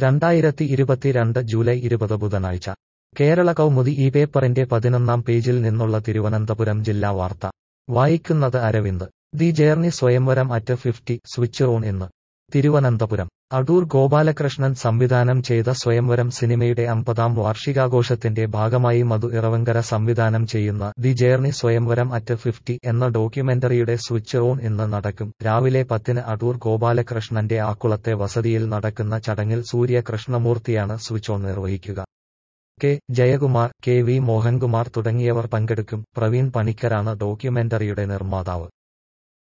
രണ്ടായിരത്തി ഇരുപത്തിരണ്ട് ജൂലൈ ഇരുപത് ബുധനാഴ്ച കേരള കൗമുദി ഈ പേപ്പറിന്റെ പതിനൊന്നാം പേജിൽ നിന്നുള്ള തിരുവനന്തപുരം ജില്ലാ വാർത്ത വായിക്കുന്നത് Aravind the journey Swayamvaram at fifty switch on എന്ന് തിരുവനന്തപുരം അടൂർ ഗോപാലകൃഷ്ണൻ സംവിധാനം ചെയ്ത സ്വയംവരം സിനിമയുടെ അമ്പതാം വാർഷികാഘോഷത്തിന്റെ ഭാഗമായി മധു ഇറവങ്കര സംവിധാനം ചെയ്യുന്ന the journey Swayamvaram at fifty എന്ന ഡോക്യുമെന്ററിയുടെ സ്വിച്ച് ഓൺ ഇന്ന് നടക്കും രാവിലെ പത്തിന് അടൂർ ഗോപാലകൃഷ്ണന്റെ ആക്കുളത്തെ വസതിയിൽ നടക്കുന്ന ചടങ്ങിൽ സൂര്യ കൃഷ്ണമൂർത്തിയാണ് സ്വിച്ച് ഓൺ നിർവഹിക്കുക K Jayakumar K V Mohankumar തുടങ്ങിയവർ പങ്കെടുക്കും പ്രവീൺ പണിക്കരാണ് ഡോക്യുമെന്ററിയുടെ നിർമ്മാതാവ്